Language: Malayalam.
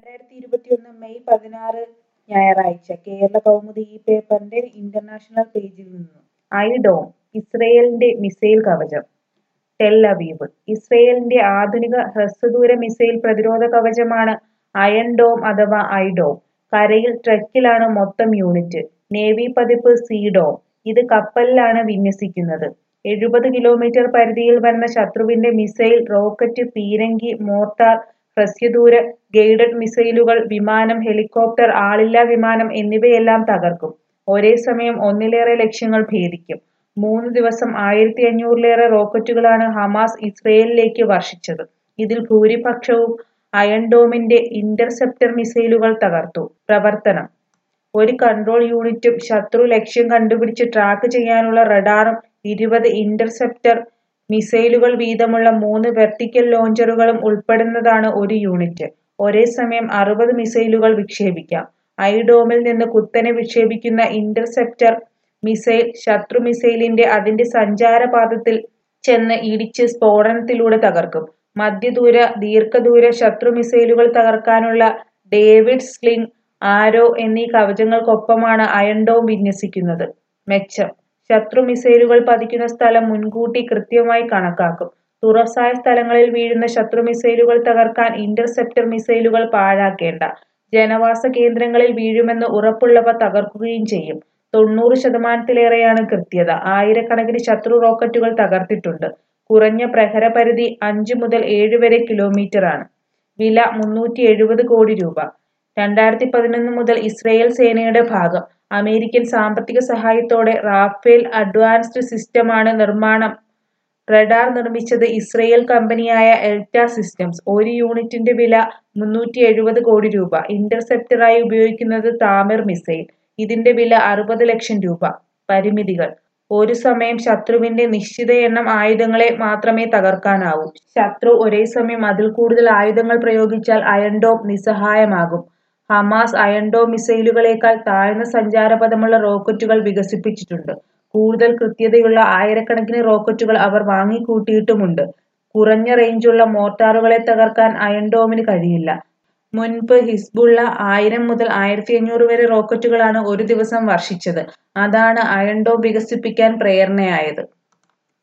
രണ്ടായിരത്തി ഇരുപത്തിയൊന്ന് മെയ് പതിനാറ് ഞായറാഴ്ച കേരള കൗമുദി ഈ പേപ്പറിന്റെ ഇന്റർനാഷണൽ പേജിൽ നിന്ന് ഐഡോം ഇസ്രയേലിന്റെ മിസൈൽ കവചം ടെൽ അവീവ് ഇസ്രയേലിന്റെ ആധുനിക ഹ്രസ്വദൂര മിസൈൽ പ്രതിരോധ കവചമാണ് അയൺ ഡോം അഥവാ ഐഡോം കരയിൽ ട്രക്കിലാണ് മൊത്തം യൂണിറ്റ് നേവി പതിപ്പ് സീഡോം ഇത് കപ്പലിലാണ് വിന്യസിക്കുന്നത് എഴുപത് കിലോമീറ്റർ പരിധിയിൽ വരുന്ന ശത്രുവിന്റെ മിസൈൽ റോക്കറ്റ് പീരങ്കി മോർട്ടാർ ഹ്രസ്വദൂര ഗൈഡഡ് മിസൈലുകൾ വിമാനം ഹെലികോപ്റ്റർ ആളില്ലാ വിമാനം എന്നിവയെല്ലാം തകർക്കും ഒരേ സമയം ഒന്നിലേറെ ലക്ഷ്യങ്ങൾ ഭേദിക്കും മൂന്ന് ദിവസം ആയിരത്തി അഞ്ഞൂറിലേറെ റോക്കറ്റുകളാണ് ഹമാസ് ഇസ്രയേലിലേക്ക് വർഷിച്ചത് ഇതിൽ ഭൂരിപക്ഷവും അയൺ ഡോമിന്റെ ഇന്റർസെപ്റ്റർ മിസൈലുകൾ തകർത്തു പ്രവർത്തനം ഒരു കൺട്രോൾ യൂണിറ്റും ശത്രു ലക്ഷ്യം കണ്ടുപിടിച്ച് ട്രാക്ക് ചെയ്യാനുള്ള റഡാറും ഇരുപത് ഇന്റർസെപ്റ്റർ മിസൈലുകൾ വീതമുള്ള മൂന്ന് വെർട്ടിക്കൽ ലോഞ്ചറുകളും ഉൾപ്പെടുന്നതാണ് ഒരു യൂണിറ്റ് ഒരേ സമയം അറുപത് മിസൈലുകൾ വിക്ഷേപിക്കാം ഐഡോമിൽ നിന്ന് കുത്തനെ വിക്ഷേപിക്കുന്ന ഇന്റർസെപ്റ്റർ മിസൈൽ ശത്രു മിസൈലിന്റെ അതിന്റെ സഞ്ചാരപാതത്തിൽ ചെന്ന് ഇടിച്ച് സ്ഫോടനത്തിലൂടെ തകർക്കും മധ്യദൂര ദീർഘദൂര ശത്രു മിസൈലുകൾ തകർക്കാനുള്ള ഡേവിഡ് സ്ലിംഗ് ആരോ എന്നീ കവചങ്ങൾക്കൊപ്പമാണ് അയൺ ഡോം വിന്യസിക്കുന്നത് മെച്ചം ശത്രു മിസൈലുകൾ പതിക്കുന്ന സ്ഥലം മുൻകൂട്ടി കൃത്യമായി കണക്കാക്കും തുറസായ സ്ഥലങ്ങളിൽ വീഴുന്ന ശത്രു മിസൈലുകൾ തകർക്കാൻ ഇന്റർസെപ്റ്റർ മിസൈലുകൾ പാഴാക്കേണ്ട ജനവാസ കേന്ദ്രങ്ങളിൽ വീഴുമെന്ന് ഉറപ്പുള്ളവ തകർക്കുകയും ചെയ്യും തൊണ്ണൂറ് ശതമാനത്തിലേറെയാണ് കൃത്യത ആയിരക്കണക്കിന് ശത്രു റോക്കറ്റുകൾ തകർത്തിട്ടുണ്ട് കുറഞ്ഞ പ്രഹരപരിധി അഞ്ച് മുതൽ ഏഴ് വരെ കിലോമീറ്ററാണ് വില മുന്നൂറ്റി എഴുപത് കോടി രൂപ രണ്ടായിരത്തി പതിനൊന്ന് മുതൽ ഇസ്രയേൽ സേനയുടെ ഭാഗം അമേരിക്കൻ സാമ്പത്തിക സഹായത്തോടെ റാഫേൽ അഡ്വാൻസ്ഡ് സിസ്റ്റമാണ് നിർമ്മാണം റഡാർ നിർമ്മിച്ചത് ഇസ്രയേൽ കമ്പനിയായ എൽറ്റ സിസ്റ്റംസ് ഒരു യൂണിറ്റിന്റെ വില മുന്നൂറ്റി എഴുപത് കോടി രൂപ ഇന്റർസെപ്റ്ററായി ഉപയോഗിക്കുന്നത് താമിർ മിസൈൽ ഇതിന്റെ വില അറുപത് ലക്ഷം രൂപ പരിമിതികൾ ഒരു സമയം ശത്രുവിന്റെ നിശ്ചിത എണ്ണം ആയുധങ്ങളെ മാത്രമേ തകർക്കാനാവൂ ശത്രു ഒരേ സമയം അതിൽ കൂടുതൽ ആയുധങ്ങൾ പ്രയോഗിച്ചാൽ അയൺഡോം നിസ്സഹായമാകും ഹമാസ് അയൺഡോം മിസൈലുകളേക്കാൾ താഴ്ന്ന സഞ്ചാരപഥമുള്ള റോക്കറ്റുകൾ വികസിപ്പിച്ചിട്ടുണ്ട് കൂടുതൽ കൃത്യതയുള്ള ആയിരക്കണക്കിന് റോക്കറ്റുകൾ അവർ വാങ്ങിക്കൂട്ടിയിട്ടുമുണ്ട് കുറഞ്ഞ റേഞ്ചുള്ള മോർട്ടാറുകളെ തകർക്കാൻ അയൺഡോമിന് കഴിയില്ല മുൻപ് ഹിസ്ബുള്ള ആയിരം മുതൽ ആയിരത്തി അഞ്ഞൂറ് വരെ റോക്കറ്റുകളാണ് ഒരു ദിവസം വർഷിച്ചത് അതാണ് അയൺഡോം വികസിപ്പിക്കാൻ പ്രേരണയായത്